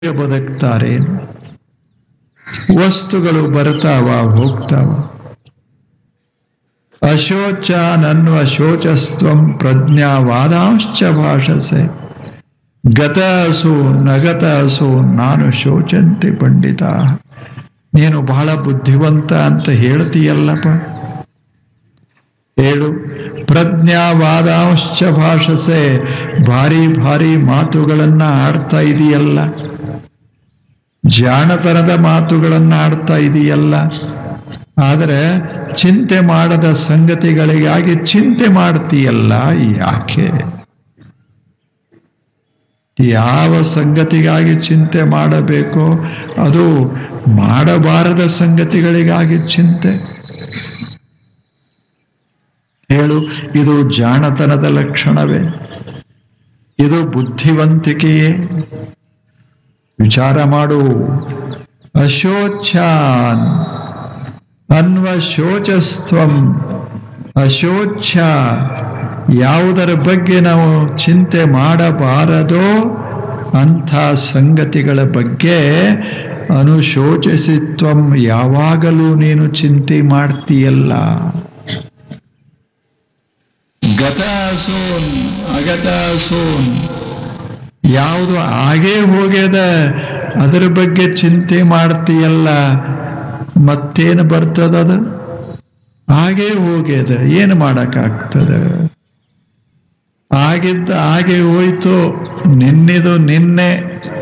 ಬದುಕ್ತಾರೇನು ವಸ್ತುಗಳು ಬರ್ತಾವ ಹೋಗ್ತಾವ ಅಶೋಚ ನನ್ನುವ ಶೋಚಸ್ತ್ವಂ ಪ್ರಜ್ಞಾವಾದಾಂಶ್ಚ ಭಾಷಸೆ ಗತ ಅಸು ನಗತ ಅಸು ನಾನು ಶೋಚಂತೆ ಪಂಡಿತ ನೀನು ಬಹಳ ಬುದ್ಧಿವಂತ ಅಂತ ಹೇಳ್ತೀಯಲ್ಲಪ್ಪ ಹೇಳು ಪ್ರಜ್ಞಾವಾದಾಂಶ್ಚ ಭಾಷಸೆ ಭಾರಿ ಭಾರಿ ಮಾತುಗಳನ್ನ ಆಡ್ತಾ ಇದೆಯಲ್ಲ ಜಾಣತನದ ಮಾತುಗಳನ್ನ ಆಡ್ತಾ ಇದೆಯಲ್ಲ ಆದರೆ ಚಿಂತೆ ಮಾಡದ ಸಂಗತಿಗಳಿಗಾಗಿ ಚಿಂತೆ ಮಾಡ್ತೀಯಲ್ಲ ಯಾಕೆ ಯಾವ ಸಂಗತಿಗಾಗಿ ಚಿಂತೆ ಮಾಡಬೇಕೋ ಅದು ಮಾಡಬಾರದ ಸಂಗತಿಗಳಿಗಾಗಿ ಚಿಂತೆ ಹೇಳು ಇದು ಜಾಣತನದ ಲಕ್ಷಣವೇ ಇದು ಬುದ್ಧಿವಂತಿಕೆಯೇ ವಿಚಾರ ಮಾಡು ಅಶೋಚ್ಯಾನ್ ಅನ್ವ ಶೋಚಸ್ತ್ವಂ ಅಶೋಚ್ಯ ಯಾವುದರ ಬಗ್ಗೆ ನಾವು ಚಿಂತೆ ಮಾಡಬಾರದೋ ಅಂಥ ಸಂಗತಿಗಳ ಬಗ್ಗೆ ಅನುಶೋಚಿಸಿತ್ವಂ ಯಾವಾಗಲೂ ನೀನು ಚಿಂತೆ ಮಾಡ್ತೀಯಲ್ಲ ಗತ ಅಸೂನ್ ಅಗತ ಅಸೂನ್ ಯಾವುದು ಆಗೇ ಹೋಗ್ಯದ ಅದರ ಬಗ್ಗೆ ಚಿಂತೆ ಮಾಡ್ತೀಯಲ್ಲ ಮತ್ತೇನು ಬರ್ತದದು ಹಾಗೇ ಹೋಗ್ಯದ ಏನು ಮಾಡಕ್ಕಾಗ್ತದ ಆಗಿದ್ದ ಹಾಗೆ ಹೋಯ್ತು ನಿನ್ನಿದು ನಿನ್ನೆ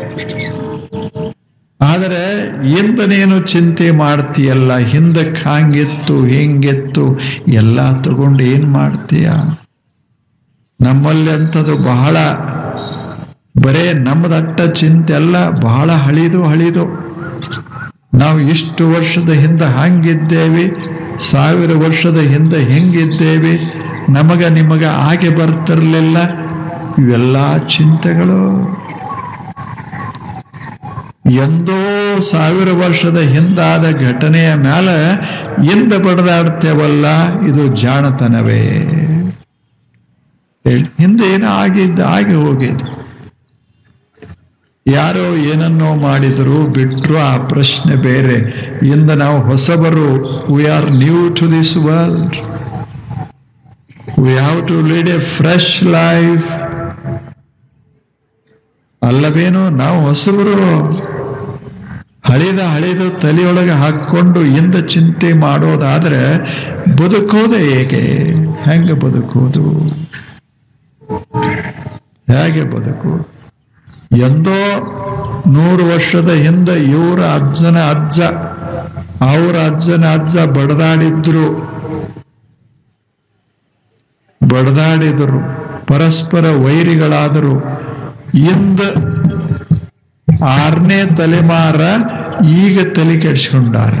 ಆದರೆ ಇಂದ ನೀನು ಚಿಂತೆ ಮಾಡ್ತೀಯಲ್ಲ ಹಿಂದಕ್ಕೆ ಹಾಂಗಿತ್ತು ಹಿಂಗಿತ್ತು ಎಲ್ಲ ತಗೊಂಡು ಏನ್ ಮಾಡ್ತೀಯ ನಮ್ಮಲ್ಲಿ ಅಂಥದ್ದು ಬಹಳ ಬರೇ ನಮ್ಮದಟ್ಟ ಚಿಂತೆ ಅಲ್ಲ ಬಹಳ ಹಳಿದು ಹಳಿದು ನಾವು ಇಷ್ಟು ವರ್ಷದ ಹಿಂದೆ ಹಂಗಿದ್ದೇವೆ ಸಾವಿರ ವರ್ಷದ ಹಿಂದೆ ಹೆಂಗಿದ್ದೇವೆ ನಮಗ ನಿಮಗ ಹಾಗೆ ಬರ್ತಿರ್ಲಿಲ್ಲ ಇವೆಲ್ಲ ಚಿಂತೆಗಳು ಎಂದೋ ಸಾವಿರ ವರ್ಷದ ಹಿಂದಾದ ಘಟನೆಯ ಮೇಲೆ ಎಂದ ಬಡದಾಡ್ತೇವಲ್ಲ ಇದು ಜಾಣತನವೇ ಹೇಳಿ ಹಿಂದೆ ಏನೋ ಆಗಿದ್ದ ಆಗಿ ಹೋಗಿದ್ದು ಯಾರೋ ಏನನ್ನೋ ಮಾಡಿದ್ರು ಬಿಟ್ರು ಆ ಪ್ರಶ್ನೆ ಬೇರೆ ಇಂದ ನಾವು ಹೊಸಬರು we are new to this world we have to lead a fresh life ಅಲ್ಲವೇನೋ ನಾವು ಹೊಸಬರು ಹಳಿದ ಹಳಿದು ತಲೆಯೊಳಗೆ ಹಾಕೊಂಡು ಇಂದ ಚಿಂತೆ ಮಾಡೋದಾದ್ರೆ ಬದುಕೋದು ಹೇಗೆ ಹೆಂಗೆ ಬದುಕೋದು ಹೇಗೆ ಬದುಕೋದು ಎಂದೋ ನೂರು ವರ್ಷದ ಹಿಂದೆ ಇವರ ಅಜ್ಜನ ಅಜ್ಜ ಅವರ ಅಜ್ಜನ ಅಜ್ಜ ಬಡದಾಡಿದ್ರು ಬಡದಾಡಿದರು ಪರಸ್ಪರ ವೈರಿಗಳಾದರು ಇಂದ ಆರನೇ ತಲೆಮಾರ ಈಗ ತಲೆ ಕೆಡ್ಸ್ಕೊಂಡಾರ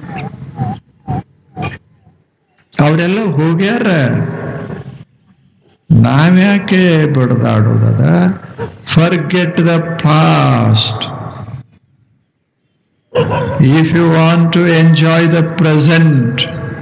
ಅವರೆಲ್ಲ ಹೋಗ್ಯಾರ ನಾವ್ಯಾಕೆ ಬಡದಾಡೋದದ forget the past if you want to enjoy the present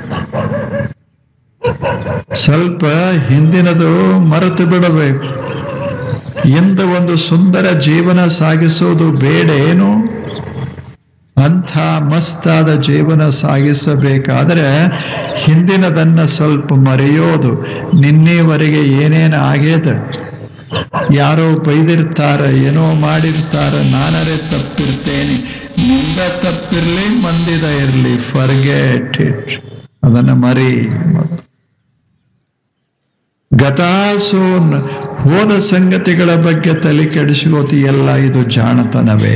ಸ್ವಲ್ಪ ಹಿಂದಿನದು ಮರೆತು ಬಿಡಬೇಕು ಇಂದ ಒಂದು ಸುಂದರ ಜೀವನ ಸಾಗಿಸೋದು ಬೇಡ ಏನು ಅಂಥ ಮಸ್ತಾದ ಜೀವನ ಸಾಗಿಸಬೇಕಾದರೆ ಹಿಂದಿನದನ್ನ ಸ್ವಲ್ಪ ಮರೆಯೋದು ನಿನ್ನೆವರೆಗೆ ಏನೇನು ಆಗ್ಯದ ಯಾರೋ ಬೈದಿರ್ತಾರ ಏನೋ ಮಾಡಿರ್ತಾರ ನಾನರೇ ತಪ್ಪಿರ್ತೇನೆ ನಿಂದ ತಪ್ಪಿರ್ಲಿ ಮಂದಿದ ಇರ್ಲಿ ಫರ್ಗೆಟ್ ಇಟ್ ಅದನ್ನ ಮರಿ ಗತಾಸೋನ್ ಹೋದ ಸಂಗತಿಗಳ ಬಗ್ಗೆ ತಲೆ ಕೆಡಿಸ್ಕೋತಿಯಲ್ಲ ಇದು ಜಾಣತನವೇ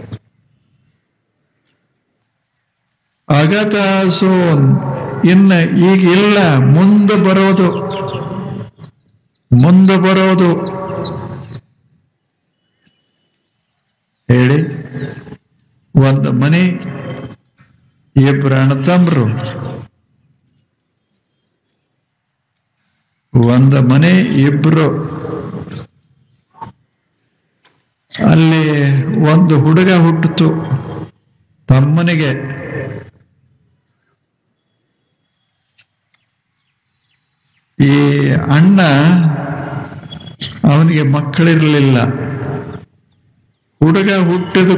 ಅಗತಾಸೋನ್ ಇನ್ನ ಈಗ ಇಲ್ಲ ಮುಂದೆ ಬರೋದು ಮುಂದೆ ಬರೋದು ಹೇಳಿ ಒಂದು ಮನೆ ಇಬ್ರು ಅಣ್ಣತಮ್ರು ಒಂದು ಮನೆ ಇಬ್ರು ಅಲ್ಲಿ ಒಂದು ಹುಡುಗ ಹುಟ್ಟಿತು ತಮ್ಮನಿಗೆ ಈ ಅಣ್ಣ ಅವನಿಗೆ ಮಕ್ಕಳಿರಲಿಲ್ಲ ಹುಡುಗ ಹುಟ್ಟಿದ